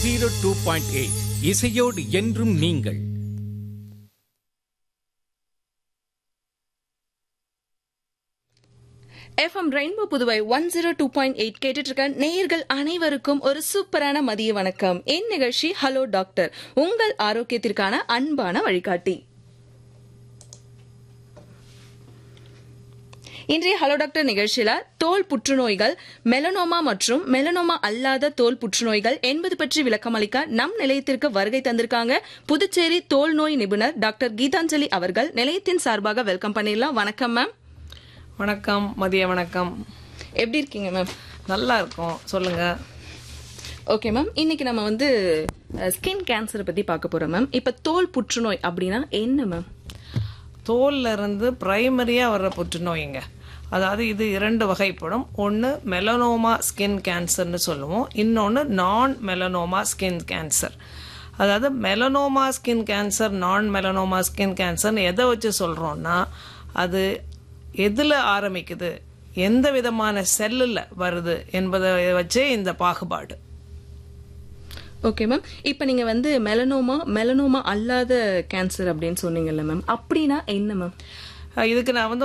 zero two point eight இசையோடு என்றும் நீங்கள் FM rainbow Puduvai one zero two point eight கேட்டுட்டு இருக்க நேயர்கள் அனைவருக்கும் ஒரு சூப்பரான மதிய வணக்கம் என் நிகழ்ச்சி ஹலோ டாக்டர் உங்கள் ஆரோக்கியத்திற்கான அன்பான வழிகாட்டி இன்றைய ஹலோ டாக்டர் நிகழ்ச்சியில தோல் புற்றுநோய்கள் மெலனோமா மற்றும் மெலனோமா அல்லாத தோல் புற்றுநோய்கள் என்பது பற்றி விளக்கம் அளிக்க நம் நிலையத்திற்கு வருகை தந்திருக்காங்க புதுச்சேரி தோல் நோய் நிபுணர் டாக்டர் கீதாஞ்சலி அவர்கள் நிலையத்தின் சார்பாக வெல்கம் பண்ணிடலாம் வணக்கம் மேம் வணக்கம் மதிய வணக்கம் எப்படி இருக்கீங்க மேம் நல்லா இருக்கும் சொல்லுங்க ஓகே மேம் இன்னைக்கு நம்ம வந்து ஸ்கின் கேன்சரை பத்தி பார்க்க போறோம் மேம் இப்ப தோல் புற்றுநோய் அப்படின்னா என்ன மேம் தோல்ல இருந்து பிரைமரியா வர்ற புற்றுநோய்ங்க அதாவது இது இரண்டு வகைப்படும் ஒன்று மெலனோமா ஸ்கின் கேன்சர்னு சொல்லுவோம் இன்னொன்று நான் மெலனோமா ஸ்கின் கேன்சர் அதாவது மெலனோமா ஸ்கின் கேன்சர் நான் மெலனோமா ஸ்கின் கேன்சர்னு எதை வச்சு சொல்கிறோன்னா அது எதில் ஆரம்பிக்குது எந்த விதமான செல்லில் வருது என்பதை வச்சே இந்த பாகுபாடு ஓகே மேம் இப்போ நீங்க வந்து மெலனோமா மெலனோமா அல்லாத கேன்சர் அப்படின்னு சொன்னீங்கல்ல மேம் அப்படின்னா என்ன மேம் இதுக்கு நான் வந்து